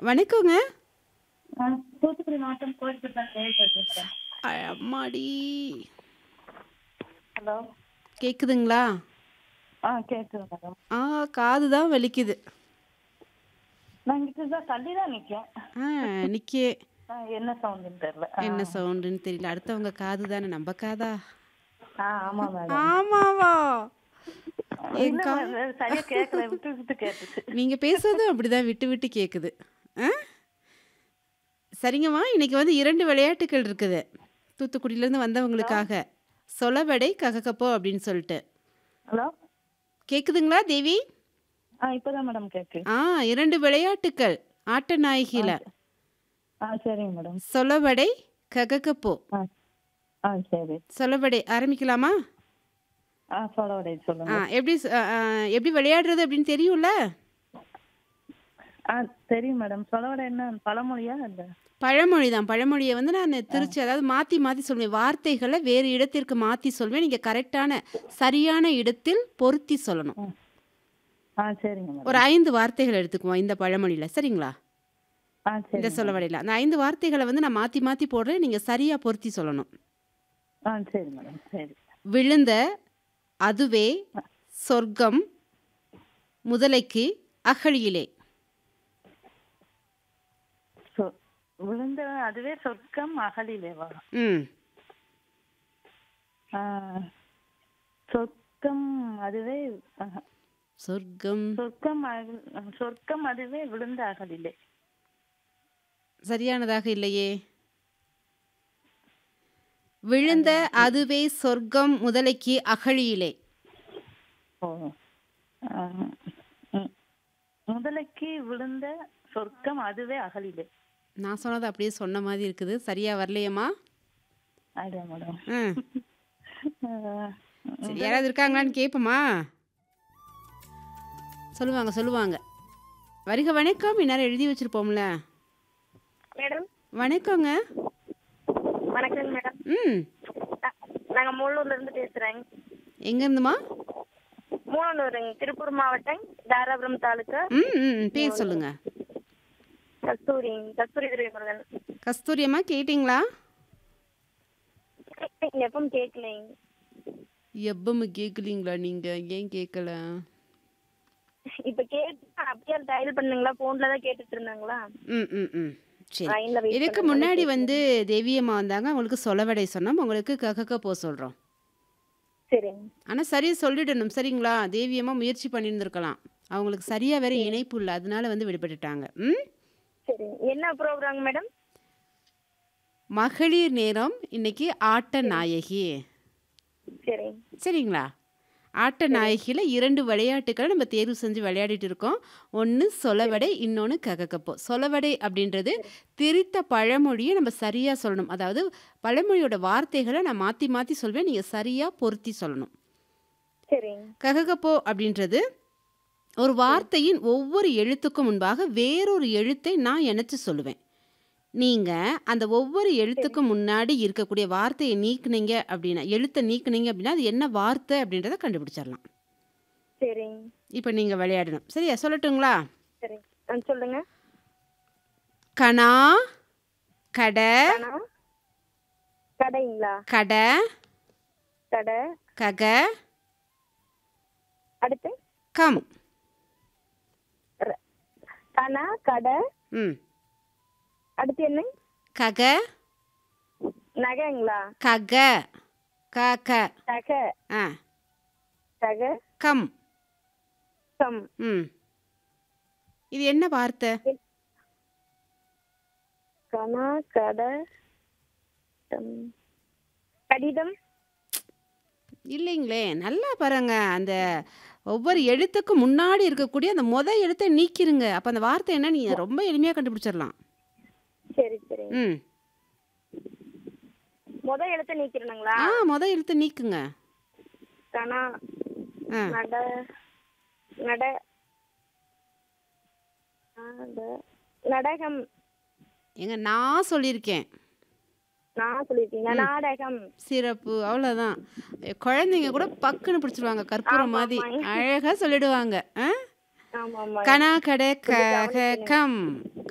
வணக்கங்க ஆ, தூத்துக்குடி மாவட்டம் கோயில்பேட்டை பேசுறேன் அ- அம்மாடி ஹலோ கேக்குதுங்களா ஆ கேட்குது மேடம் ஆ காது தான் வலிக்குது நான் இங்கிட்ட தான் தள்ளி தான் நிற்கேன் ஆ நிக்கே என்ன சவுண்டுன்னு தெரியல ஆ. என்ன சவுண்டுன்னு தெரியல அடுத்தவங்க காது தானே நம்ம காதா ஆ ஆமா மேடம் ஆமாவா என் இல்ல கா மேடம், சரியா கேட்கல விட்டு விட்டு கேட்டுச்சு நீங்க பேசுறதும் அப்படிதான் விட்டு விட்டு கேக்குது ஆ சரிங்கம்மா இன்னைக்கு வந்து இரண்டு விளையாட்டுகள் இருக்குது தூத்துக்குடியிலேருந்து வந்தவங்களுக்காக சொலவடை ககக்கப்போ அப்படின்னு சொல்லிட்டு ஹலோ கேக்குதுங்களா தேவி ஆ இப்போதான் மேடம் கேட்கு ஆ இரண்டு விளையாட்டுக்கள் ஆட்ட நாயகில ஆ சரிங்க மேடம் சொலவடை ககக்கப்போ ஆ ஆ சரி சொலவடை ஆரம்பிக்கலாமா ஆ சொல்ல விட ஆ சொல்லுங்க எப்படி சொ- ஆ, ஆ, எப்படி விளையாடுறது அப்படின்னு தெரியும்ல ஆ தெரியும் மேடம் சொல்ல விட என்ன பழமொழியா இல்ல பழமொழி தான் பழமொழியை வந்து நான் திருச்சி அதாவது மாற்றி மாற்றி சொல்லுவேன் வார்த்தைகளை வேறு இடத்திற்கு மாற்றி சொல்வேன் நீங்கள் கரெக்டான சரியான இடத்தில் பொருத்தி சொல்லணும் ஆ சரிங்க மேடம் ஒரு ஐந்து வார்த்தைகள் எடுத்துக்குவோம் இந்த பழமொழியில் சரிங்களா ஆ இந்த சரி சொல்லவடையில் அந்த ஐந்து வார்த்தைகளை வந்து நான் மாற்றி மாற்றி போடுறேன் நீங்கள் சரியாக பொருத்தி சொல்லணும் ஆ சரி மேடம் சரி விழுந்த அதுவே சொர்க்கம் முதலைக்கு அகழியிலே சொ விழுந்த அதுவே சொர்க்கம் அகலிலேவா ம் ஆ, சொர்க்கம் அதுவே ஆஹா. சொர்க்கம் சொர்க்கம் அக- சொர்க்கம் அதுவே விழுந்த அகலிலே சரியானதாக இல்லையே விழுந்த அதுவே சொர்க்கம் முதலைக்கு அகழியிலே ஓ ஆ, ம். முதலைக்கு விழுந்த சொர்க்கம் அதுவே அகலிலே நான் சொன்னது அப்படியே சொன்ன மாதிரி இருக்குது சரியா வரலையேம்மா அடே மேடம் ம் ஆ, சரி யாராவது இருக்காங்களான்னு கேட்போமா சொல்லுவாங்க சொல்லுவாங்க வருக வணக்கம் இந்நேரம் எழுதி வச்சிருப்போம்ல மேடம் வணக்கங்க வணக்கம் மேடம் ம் நா- நாங்க மூலூர்ல இருந்து பேசுறேங்க எங்கேருந்துமா மூலனூருங்க திருப்பூர் மாவட்டம் தாராபுரம் தாலுக்கா ம் ம் ம், பேர் சொல்லுங்க கஸ்தூரி கஸ்தூரி துரைமுருகன் கஸ்தூரி அம்மா கேட்டிங்களா எப்பவும் கேட்கலைங்க எப்பவும் கேட்கலீங்களா நீங்கள் ஏன் கேட்கல இப்ப கேட்டு அப்படியே டயல் பண்ணுங்களா போன்ல தான் கேட்டுட்டு இருந்தாங்களா ம் ம் ம் சரி லைன்ல வெயிட் இதுக்கு முன்னாடி வந்து தேவியம்மா வந்தாங்க அவங்களுக்கு சொலவடை சொன்னோம் உங்களுக்கு ககக்க போ சொல்கிறோம் சரிங்க ஆனால் சரியாக சொல்லிடணும் சரிங்களா தேவியம்மா முயற்சி பண்ணியிருந்திருக்கலாம் அவங்களுக்கு சரியாக வேற இணைப்பு இல்லை அதனால வந்து விடுபட்டுட்டாங்க ம் சரிங்க என்ன ப்ரோக்ராம் மேடம் மகளிர் நேரம் இன்னைக்கு ஆட்ட நாயகி சரிங்க சரிங்களா ஆட்ட நாயகியில் இரண்டு விளையாட்டுக்களை நம்ம தேர்வு செஞ்சு விளையாடிட்டு இருக்கோம் ஒன்று சொலவடை இன்னொன்று ககக்கப்போ சொலவடை அப்படின்றது திரித்த பழமொழியை நம்ம சரியாக சொல்லணும் அதாவது பழமொழியோட வார்த்தைகளை நான் மாற்றி மாற்றி சொல்வேன் நீங்கள் சரியாக பொருத்தி சொல்லணும் சரிங்க கககப்போ அப்படின்றது ஒரு வார்த்தையின் ஒவ்வொரு எழுத்துக்கும் முன்பாக வேறொரு எழுத்தை நான் இணைச்சு சொல்லுவேன் நீங்கள் அந்த ஒவ்வொரு எழுத்துக்கும் முன்னாடி இருக்கக்கூடிய வார்த்தையை நீக்குனீங்க அப்படின்னா எழுத்தை நீக்குனீங்க அப்படின்னா அது என்ன வார்த்தை அப்படின்றத கண்டுபிடிச்சிடலாம் சரிங்க இப்போ நீங்கள் விளையாடணும் சரியா சொல்லட்டுங்களா சரிங்க ஆ, சொல்லுங்க கணா கடை கணா கடைங்களா கடை கடை கக அடுத்து கம் ர- கணா கடை ம் அடுத்து என்ன கக நகைங்களா கக க க தக ஆ தக கம் கம் ம் இது என்ன வார்த்தை கணா கடை டம். கடிதம் இல்லைங்களே நல்லா பாருங்க அந்த ஒவ்வொரு எழுத்துக்கும் முன்னாடி இருக்கக்கூடிய அந்த முத எழுத்தை நீக்கிருங்க அப்போ அந்த வார்த்தை என்ன நீங்கள் ரொம்ப எளிமையாக கண்டுபிடிச்சிடலாம் சரி சரி ம் முத எழுத்து நீக்கிறனுங்களா ஆ முத எழுத்தை நீக்குங்க கணா ஆ நட நட நட- நடகம் எங்க நான் சொல்லியிருக்கேன் நான் சொல்லிருக்கீங்க நாடகம் சிறப்பு அவ்வளோதான் குழந்தைங்க கூட பக்குன்னு பிடிச்சிருவாங்க கற்பூரம் ஆமா, மாதிரி ஆமாங்க. அழகாக சொல்லிடுவாங்க ஆ ஆமா ஆமா கனா கடை க க கம்